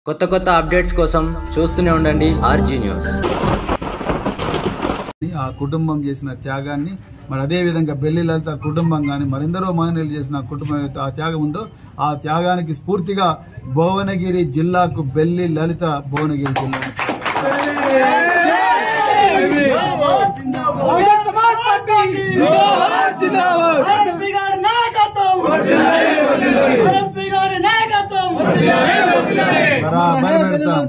కొత్త కొత్త అప్డేట్స్ కోసం చూస్తూనే ఉండండి ఆర్జీ న్యూస్ ఆ కుటుంబం చేసిన త్యాగాన్ని మరి అదే విధంగా బెల్లి లలిత కుటుంబం కానీ మరెందరో మహనీయులు చేసిన కుటుంబం ఏదైతే ఆ త్యాగం ఉందో ఆ త్యాగానికి స్ఫూర్తిగా భువనగిరి జిల్లాకు బెల్లి లలిత భువనగిరి జిల్లా బరాబర్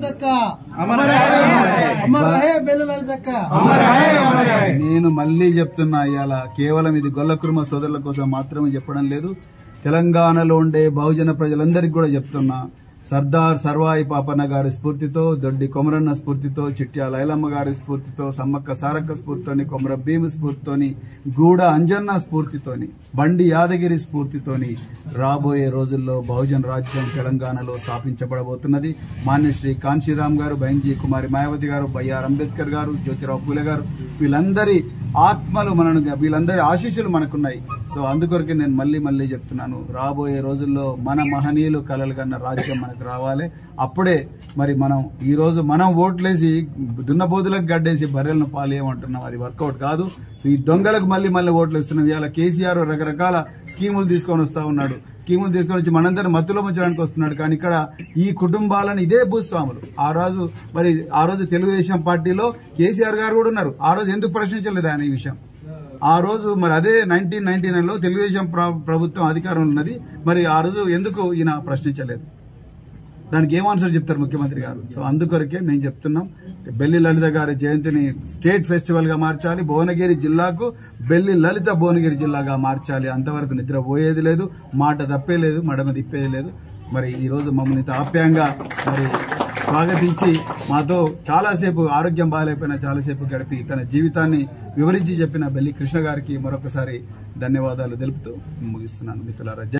పెడతాం. నేను మళ్ళీ చెప్తున్నా ఇవాళ కేవలం ఇది గొల్లకుర్మ సోదరుల కోసం మాత్రమే చెప్పడం లేదు తెలంగాణలో ఉండే బహుజన ప్రజలందరికీ కూడా చెప్తున్నా సర్దార్ సర్వాయి పాపన్న గారి స్ఫూర్తితో దొడ్డి కొమరన్న స్ఫూర్తితో చిట్యాల ఐలమ్మ గారి స్ఫూర్తితో సమ్మక్క సారక్క స్ఫూర్తితోని కొమర భీము స్ఫూర్తితోని గూడ అంజన్న స్ఫూర్తితోని బండి యాదగిరి స్ఫూర్తితోని రాబోయే రోజుల్లో బహుజన రాజ్యం తెలంగాణలో స్థాపించబడబోతున్నది మాన్యశ్రీ కాంశీరామ్ గారు బైంజీ కుమారి మాయావతి గారు బయ్యార్ అంబేద్కర్ గారు జ్యోతిరావు పూలే గారు వీళ్ళందరి ఆత్మలు మనను వీళ్ళందరి ఆశీస్సులు మనకున్నాయి సో అందుకొరకే నేను మళ్ళీ మళ్ళీ చెప్తున్నాను రాబోయే రోజుల్లో మన మహనీయులు కలలు కన్న రాజ్యం మనకు రావాలి అప్పుడే మరి మనం ఈ రోజు మనం ఓట్లేసి దున్నపోతులకు గడ్డేసి బర్రెలను పాలేయమంటున్నాం అది వర్కౌట్ కాదు సో ఈ దొంగలకు మళ్ళీ మళ్ళీ ఓట్లు ఇస్తున్నాం ఇవాళ కేసీఆర్ రకరకాల స్కీములు తీసుకొని వస్తా ఉన్నాడు స్కీములు తీసుకొని వచ్చి మనందరం మత్తులో ముంచడానికి వస్తున్నాడు కానీ ఇక్కడ ఈ కుటుంబాలను ఇదే భూస్వాములు ఆ రోజు మరి ఆ రోజు తెలుగుదేశం పార్టీలో కేసీఆర్ గారు కూడా ఉన్నారు ఆ రోజు ఎందుకు ప్రశ్నించలేదు ఆయన ఈ విషయం ఆ రోజు మరి అదే నైన్టీన్ నైన్టీ లో తెలుగుదేశం ప్ర- ప్రభుత్వం అధికారంలో ఉన్నది మరి ఆ రోజు ఎందుకు ఈయన ప్రశ్నించలేదు దానికి ఏం ఆన్సర్ చెప్తారు ముఖ్యమంత్రి గారు సో అందుకొరకే మేము చెప్తున్నాం బెల్లి లలిత గారి జయంతిని స్టేట్ ఫెస్టివల్ గా మార్చాలి భువనగిరి జిల్లాకు బెల్లి లలిత భువనగిరి జిల్లాగా మార్చాలి అంతవరకు నిద్ర పోయేది లేదు మాట తప్పేలేదు మడమ తిప్పేది లేదు మరి ఈ రోజు మమ్మల్ని ఇంత ఆప్యాయంగా మరి స్వాగతించి మాతో చాలాసేపు ఆరోగ్యం బాగాలేకపోయినా చాలాసేపు గడిపి తన జీవితాన్ని వివరించి చెప్పిన బెల్లి కృష్ణ గారికి మరొకసారి ధన్యవాదాలు తెలుపుతూ ముగిస్తున్నాను మిత్రులారా